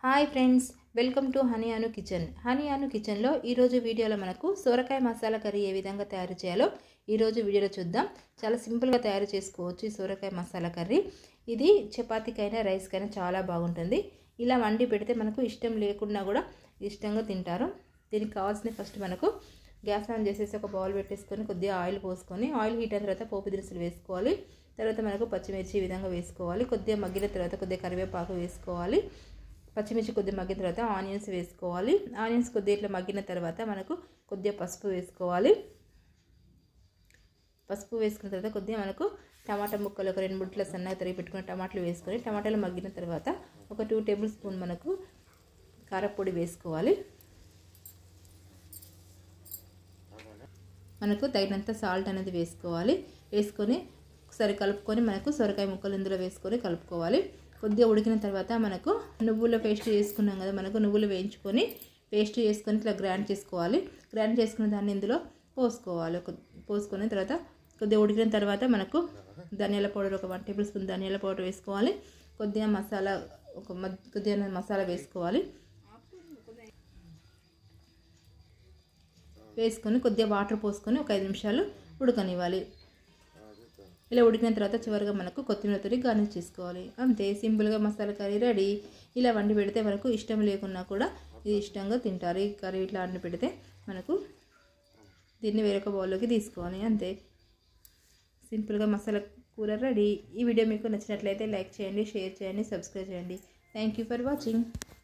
hi friends welcome to Honey Anu kitchen Honey Anu కిచెన్లో ఈరోజు వీడియోలో మనకు సొరకాయ మసాలా కర్రీ ఏ విధంగా తయారు చేయాలో ఈరోజు వీడియోలో చూద్దాం చాలా సింపుల్గా తయారు చేసుకోవచ్చు ఈ సొరకాయ మసాలా కర్రీ ఇది చపాతీకైనా రైస్కైనా చాలా బాగుంటుంది ఇలా వండి పెడితే మనకు ఇష్టం లేకున్నా కూడా ఇష్టంగా తింటారు దీనికి కావాల్సిన ఫస్ట్ మనకు గ్యాస్ ఆన్ చేసేసి ఒక బౌల్ పెట్టేసుకొని కొద్దిగా ఆయిల్ పోసుకొని ఆయిల్ హీట్ అయిన తర్వాత పోపు దినుసులు వేసుకోవాలి తర్వాత మనకు పచ్చిమిర్చి ఈ విధంగా వేసుకోవాలి కొద్దిగా మగ్గిన తర్వాత కొద్దిగా కరివేపాకు వేసుకోవాలి పచ్చిమిర్చి కొద్దిగా మగ్గిన తర్వాత ఆనియన్స్ వేసుకోవాలి ఆనియన్స్ కొద్దిగా ఇట్లా మగ్గిన తర్వాత మనకు కొద్దిగా పసుపు వేసుకోవాలి పసుపు వేసుకున్న తర్వాత కొద్దిగా మనకు టమాటా ముక్కలు ఒక రెండు ముట్ల సన్నగా తరిగి పెట్టుకుని టమాటాలు వేసుకొని టమాటాలు మగ్గిన తర్వాత ఒక టూ టేబుల్ స్పూన్ మనకు కారపొడి వేసుకోవాలి మనకు తగినంత సాల్ట్ అనేది వేసుకోవాలి వేసుకొని ఒకసారి కలుపుకొని మనకు సొరకాయ ముక్కలు ఇందులో వేసుకొని కలుపుకోవాలి కొద్దిగా ఉడికిన తర్వాత మనకు నువ్వుల పేస్ట్ చేసుకున్నాం కదా మనకు నువ్వులు వేయించుకొని పేస్ట్ చేసుకొని ఇట్లా గ్రైండ్ చేసుకోవాలి గ్రైండ్ చేసుకున్న దాన్ని ఇందులో పోసుకోవాలి పోసుకున్న తర్వాత కొద్దిగా ఉడికిన తర్వాత మనకు ధనియాల పౌడర్ ఒక వన్ టేబుల్ స్పూన్ ధనియాల పౌడర్ వేసుకోవాలి కొద్దిగా మసాలా ఒక కొద్దిగా మసాలా వేసుకోవాలి వేసుకొని కొద్దిగా వాటర్ పోసుకొని ఒక ఐదు నిమిషాలు ఉడకనివ్వాలి ఇలా ఉడికిన తర్వాత చివరిగా మనకు కొత్తిమీరతో గార్నిష్ చేసుకోవాలి అంతే సింపుల్గా మసాలా కర్రీ రెడీ ఇలా వండి పెడితే మనకు ఇష్టం లేకున్నా కూడా ఇది ఇష్టంగా తింటారు ఈ కర్రీ ఇట్లా వండి పెడితే మనకు దీన్ని వేరొక బౌల్లోకి తీసుకోవాలి అంతే సింపుల్గా మసాలా కూర రెడీ ఈ వీడియో మీకు నచ్చినట్లయితే లైక్ చేయండి షేర్ చేయండి సబ్స్క్రైబ్ చేయండి థ్యాంక్ యూ ఫర్ వాచింగ్